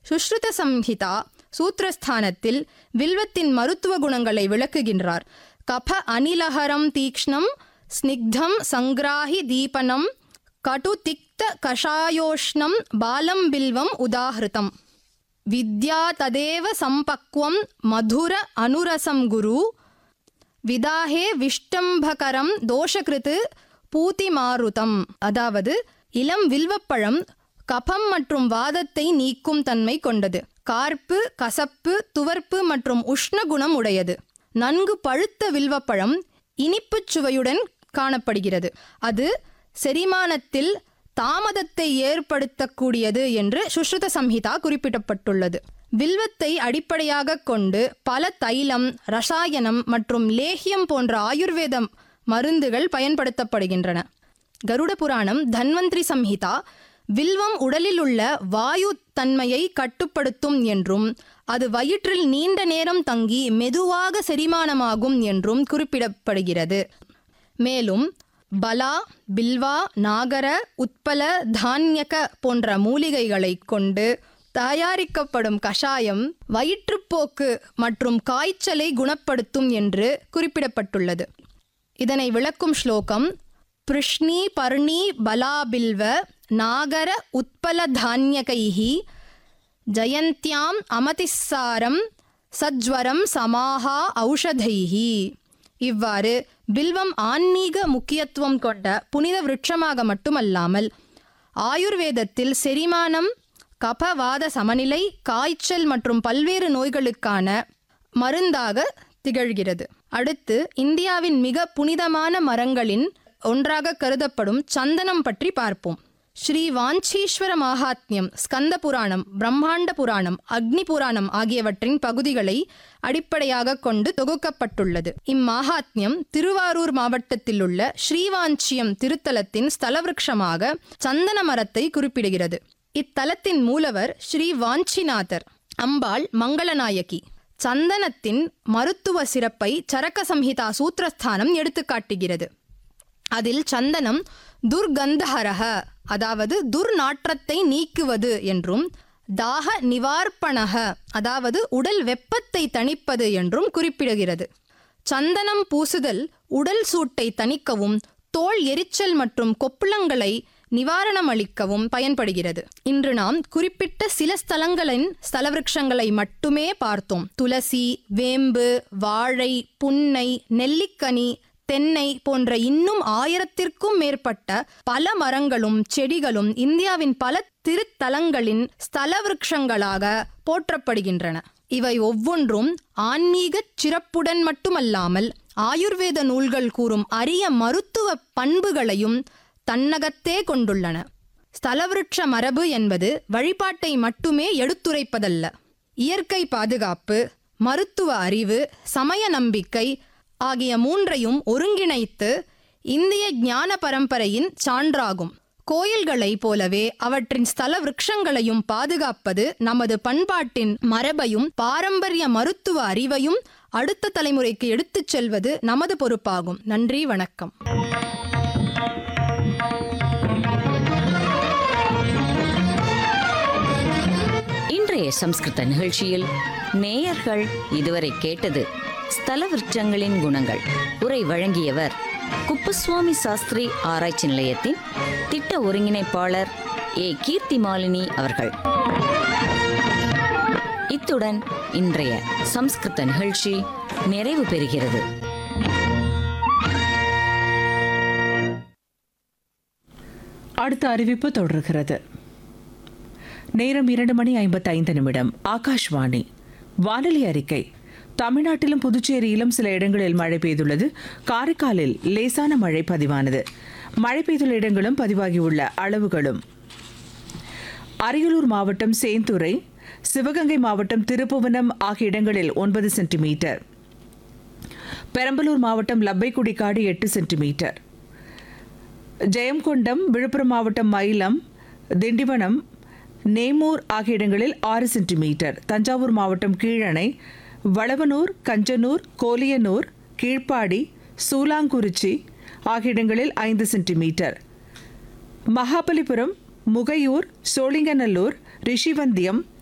சுஷ்ருத சம்ஹிதா சூத்திரஸ்தானத்தில் வில்வத்தின் மருத்துவ குணங்களை விளக்குகின்றார் கப அனிலஹரம் தீக்ஷ்ணம் ஸ்னிக்தம் சங்கிராஹி தீபனம் கடு திக்த கஷாயோஷ்ணம் பாலம் பில்வம் உதாஹிருதம் வித்யா ததேவ சம்பக்வம் மதுர அனுரசம் குரு விதாஹே விஷ்டம்பகரம் தோஷகிருத்து பூதிமாருதம் அதாவது இளம் வில்வப்பழம் கபம் மற்றும் வாதத்தை நீக்கும் தன்மை கொண்டது கார்ப்பு கசப்பு துவர்ப்பு மற்றும் உஷ்ண குணம் உடையது நன்கு பழுத்த வில்வப்பழம் இனிப்புச் சுவையுடன் காணப்படுகிறது அது செரிமானத்தில் தாமதத்தை ஏற்படுத்தக்கூடியது என்று சுஷ்ருத சம்ஹிதா குறிப்பிடப்பட்டுள்ளது வில்வத்தை அடிப்படையாக கொண்டு பல தைலம் ரசாயனம் மற்றும் லேகியம் போன்ற ஆயுர்வேத மருந்துகள் பயன்படுத்தப்படுகின்றன கருட புராணம் தன்வந்திரி சம்ஹிதா வில்வம் உடலில் உள்ள வாயு தன்மையை கட்டுப்படுத்தும் என்றும் அது வயிற்றில் நீண்ட நேரம் தங்கி மெதுவாக செரிமானமாகும் என்றும் குறிப்பிடப்படுகிறது மேலும் பலா பில்வா நாகர உட்பல தானியக போன்ற மூலிகைகளை கொண்டு தயாரிக்கப்படும் கஷாயம் வயிற்றுப்போக்கு மற்றும் காய்ச்சலை குணப்படுத்தும் என்று குறிப்பிடப்பட்டுள்ளது இதனை விளக்கும் ஸ்லோகம் பிருஷ்ணி பர்ணி பலாபில்வ நாகர உட்பல தானியகைஹி ஜயந்தியாம் அமதிஸ்ஸாரம் சஜ்வரம் சமாஹா ஔஷதைஹி இவ்வாறு பில்வம் ஆன்மீக முக்கியத்துவம் கொண்ட புனித விருட்சமாக மட்டுமல்லாமல் ஆயுர்வேதத்தில் செரிமானம் கபவாத சமநிலை காய்ச்சல் மற்றும் பல்வேறு நோய்களுக்கான மருந்தாக திகழ்கிறது அடுத்து இந்தியாவின் மிக புனிதமான மரங்களின் ஒன்றாக கருதப்படும் சந்தனம் பற்றி பார்ப்போம் ஸ்ரீ வாஞ்சீஸ்வர மகாத்மியம் ஸ்கந்த புராணம் பிரம்மாண்ட புராணம் அக்னி புராணம் ஆகியவற்றின் பகுதிகளை அடிப்படையாக கொண்டு தொகுக்கப்பட்டுள்ளது இம்மாகாத்மியம் திருவாரூர் மாவட்டத்தில் உள்ள ஸ்ரீவாஞ்சியம் திருத்தலத்தின் ஸ்தலவிருட்சமாக சந்தன மரத்தை குறிப்பிடுகிறது இத்தலத்தின் மூலவர் ஸ்ரீ வாஞ்சிநாதர் அம்பாள் மங்களநாயகி சந்தனத்தின் மருத்துவ சிறப்பை சரக்க சம்ஹிதா சூத்திரஸ்தானம் எடுத்துக்காட்டுகிறது அதில் சந்தனம் துர்கந்தஹரக அதாவது துர்நாற்றத்தை நீக்குவது என்றும் தாக நிவார்ப்பணக அதாவது உடல் வெப்பத்தை தணிப்பது என்றும் குறிப்பிடுகிறது சந்தனம் பூசுதல் உடல் சூட்டை தணிக்கவும் தோல் எரிச்சல் மற்றும் கொப்புளங்களை நிவாரணம் அளிக்கவும் பயன்படுகிறது இன்று நாம் குறிப்பிட்ட சில ஸ்தலங்களின் ஸ்தலவிருட்சங்களை மட்டுமே பார்த்தோம் துளசி வேம்பு வாழை புன்னை நெல்லிக்கனி தென்னை போன்ற இன்னும் ஆயிரத்திற்கும் மேற்பட்ட பல மரங்களும் செடிகளும் இந்தியாவின் பல திருத்தலங்களின் ஸ்தல விருட்சங்களாக போற்றப்படுகின்றன இவை ஒவ்வொன்றும் ஆன்மீக சிறப்புடன் மட்டுமல்லாமல் ஆயுர்வேத நூல்கள் கூறும் அரிய மருத்துவ பண்புகளையும் தன்னகத்தே கொண்டுள்ளன ஸ்தலவிருட்ச மரபு என்பது வழிபாட்டை மட்டுமே எடுத்துரைப்பதல்ல இயற்கை பாதுகாப்பு மருத்துவ அறிவு சமய நம்பிக்கை ஆகிய மூன்றையும் ஒருங்கிணைத்து இந்திய ஞான பரம்பரையின் சான்றாகும் கோயில்களைப் போலவே அவற்றின் ஸ்தல விருட்சங்களையும் பாதுகாப்பது நமது பண்பாட்டின் மரபையும் பாரம்பரிய மருத்துவ அறிவையும் அடுத்த தலைமுறைக்கு எடுத்துச் செல்வது நமது பொறுப்பாகும் நன்றி வணக்கம் இன்றைய சம்ஸ்கிருத நிகழ்ச்சியில் நேயர்கள் இதுவரை கேட்டது ஸ்தல விருட்சங்களின் குணங்கள் உரை வழங்கியவர் குப்புசுவாமி சாஸ்திரி ஆராய்ச்சி நிலையத்தின் திட்ட ஒருங்கிணைப்பாளர் ஏ கீர்த்தி மாலினி அவர்கள் இத்துடன் இன்றைய சம்ஸ்கிருத நிகழ்ச்சி நிறைவு பெறுகிறது அடுத்த அறிவிப்பு தொடர்கிறது நேரம் இரண்டு மணி ஐம்பத்தைந்து நிமிடம் ஆகாஷ்வாணி வானொலி அறிக்கை தமிழ்நாட்டிலும் புதுச்சேரியிலும் சில இடங்களில் மழை பெய்துள்ளது காரைக்காலில் லேசான மழை பதிவானது மழை பெய்துள்ள இடங்களும் பதிவாகியுள்ள அளவுகளும் அரியலூர் மாவட்டம் சேந்துரை சிவகங்கை மாவட்டம் திருப்புவனம் ஆகிய இடங்களில் ஒன்பது சென்டிமீட்டர் பெரம்பலூர் மாவட்டம் லப்பைக்குடிக்காடு எட்டு சென்டிமீட்டர் ஜெயங்கொண்டம் விழுப்புரம் மாவட்டம் மயிலம் திண்டிவனம் நேமூர் ஆகிய இடங்களில் ஆறு சென்டிமீட்டர் தஞ்சாவூர் மாவட்டம் கீழணை வளவனூர் கஞ்சனூர் கோலியனூர் கீழ்ப்பாடி சூலாங்குறிச்சி ஆகிய இடங்களில் ஐந்து சென்டிமீட்டர் மகாபலிபுரம் முகையூர் சோழிங்கநல்லூர் ரிஷிவந்தியம்